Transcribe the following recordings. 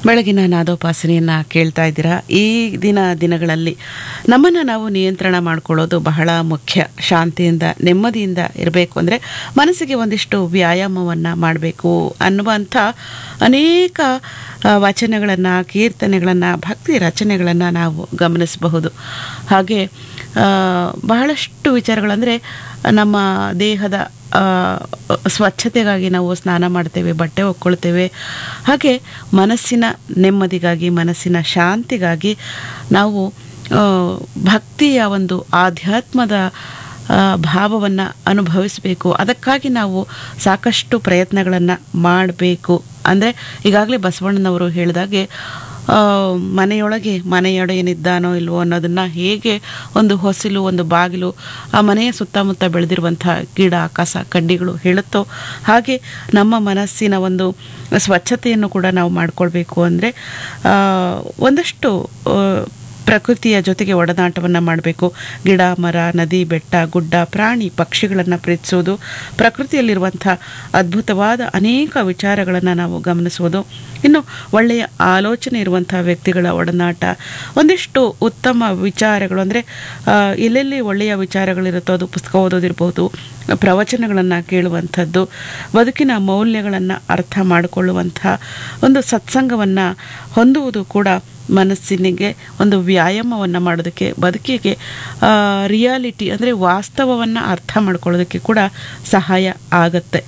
ಬೆಳಗಿನ ನಾದೋಪಾಸನೆಯನ್ನು ಕೇಳ್ತಾ ಇದ್ದೀರಾ ಈ ದಿನ ದಿನಗಳಲ್ಲಿ ನಮ್ಮನ್ನು ನಾವು ನಿಯಂತ್ರಣ ಮಾಡ್ಕೊಳ್ಳೋದು ಬಹಳ ಮುಖ್ಯ ಶಾಂತಿಯಿಂದ ನೆಮ್ಮದಿಯಿಂದ ಇರಬೇಕು ಅಂದರೆ ಮನಸ್ಸಿಗೆ ಒಂದಿಷ್ಟು ವ್ಯಾಯಾಮವನ್ನು ಮಾಡಬೇಕು ಅನ್ನುವಂಥ ಅನೇಕ ವಚನಗಳನ್ನು ಕೀರ್ತನೆಗಳನ್ನು ಭಕ್ತಿ ರಚನೆಗಳನ್ನು ನಾವು ಗಮನಿಸಬಹುದು ಹಾಗೆ ಆ, ಬಹಳಷ್ಟು ವಿಚಾರಗಳಂದರೆ ನಮ್ಮ ದೇಹದ ಆ, ಸ್ವಚ್ಛತೆಗಾಗಿ ನಾವು ಸ್ನಾನ ಮಾಡ್ತೇವೆ ಬಟ್ಟೆ ಒಕ್ಕೊಳ್ತೇವೆ ಹಾಗೆ ಮನಸ್ಸಿನ ನೆಮ್ಮದಿಗಾಗಿ ಮನಸ್ಸಿನ ಶಾಂತಿಗಾಗಿ ನಾವು ಆ, ಭಕ್ತಿಯ ಒಂದು ಆಧ್ಯಾತ್ಮದ ಭಾವವನ್ನು ಅನುಭವಿಸಬೇಕು ಅದಕ್ಕಾಗಿ ನಾವು ಸಾಕಷ್ಟು ಪ್ರಯತ್ನಗಳನ್ನು ಮಾಡಬೇಕು ಅಂದರೆ ಈಗಾಗಲೇ ಬಸವಣ್ಣನವರು ಹೇಳಿದಾಗೆ ಆ, ಮನೆಯೊಳಗೆ ಮನೆಯೊಡೆಯನಿದ್ದಾನೋ ಇಲ್ವೋ ಅನ್ನೋದನ್ನು ಹೇಗೆ ಒಂದು ಹೊಸಿಲು ಒಂದು ಬಾಗಿಲು ಆ ಮನೆಯ ಸುತ್ತಮುತ್ತ ಬೆಳೆದಿರುವಂಥ ಗಿಡ ಕಸ ಕಡ್ಡಿಗಳು ಹೇಳುತ್ತೋ ಹಾಗೆ ನಮ್ಮ ಮನಸ್ಸಿನ ಒಂದು ಸ್ವಚ್ಛತೆಯನ್ನು ಕೂಡ ನಾವು ಮಾಡಿಕೊಳ್ಬೇಕು ಅಂದರೆ ಒಂದಷ್ಟು ಆ, ಪ್ರಕೃತಿಯ ಜೊತೆಗೆ ಒಡನಾಟವನ್ನು ಮಾಡಬೇಕು ಗಿಡ ಮರ ನದಿ ಬೆಟ್ಟ ಗುಡ್ಡ ಪ್ರಾಣಿ ಪಕ್ಷಿಗಳನ್ನು ಪ್ರೀತಿಸೋದು ಪ್ರಕೃತಿಯಲ್ಲಿರುವಂಥ ಅದ್ಭುತವಾದ ಅನೇಕ ವಿಚಾರಗಳನ್ನು ನಾವು ಗಮನಿಸುವುದು ಇನ್ನು ಒಳ್ಳೆಯ ಆಲೋಚನೆ ಇರುವಂಥ ವ್ಯಕ್ತಿಗಳ ಒಡನಾಟ ಒಂದಿಷ್ಟು ಉತ್ತಮ ವಿಚಾರಗಳು ಅಂದರೆ ಎಲ್ಲೆಲ್ಲಿ ಒಳ್ಳೆಯ ವಿಚಾರಗಳಿರುತ್ತೋ ಅದು ಪುಸ್ತಕ ಓದೋದಿರ್ಬೋದು ಪ್ರವಚನಗಳನ್ನು ಕೇಳುವಂಥದ್ದು ಬದುಕಿನ ಮೌಲ್ಯಗಳನ್ನು ಅರ್ಥ ಮಾಡಿಕೊಳ್ಳುವಂಥ ಒಂದು ಸತ್ಸಂಗವನ್ನು ಹೊಂದುವುದು ಕೂಡ ಮನಸ್ಸಿನಿಗೆ ಒಂದು ವ್ಯಾಯಾಮವನ್ನು ಮಾಡೋದಕ್ಕೆ ಬದುಕಿಗೆ ರಿಯಾಲಿಟಿ ಅಂದರೆ ವಾಸ್ತವವನ್ನು ಅರ್ಥ ಮಾಡ್ಕೊಳ್ಳೋದಕ್ಕೆ ಕೂಡ ಸಹಾಯ ಆಗತ್ತೆ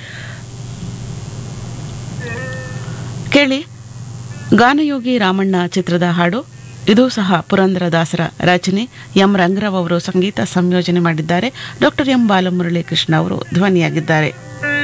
ಕೇಳಿ ಗಾನಯೋಗಿ ರಾಮಣ್ಣ ಚಿತ್ರದ ಹಾಡು ಇದು ಸಹ ಪುರಂದರದಾಸರ ರಚನೆ ಎಂ ರಂಗರಾವ್ ಅವರು ಸಂಗೀತ ಸಂಯೋಜನೆ ಮಾಡಿದ್ದಾರೆ ಡಾಕ್ಟರ್ ಎಂ ಬಾಲಮುರಳಿ ಕೃಷ್ಣ ಅವರು ಧ್ವನಿಯಾಗಿದ್ದಾರೆ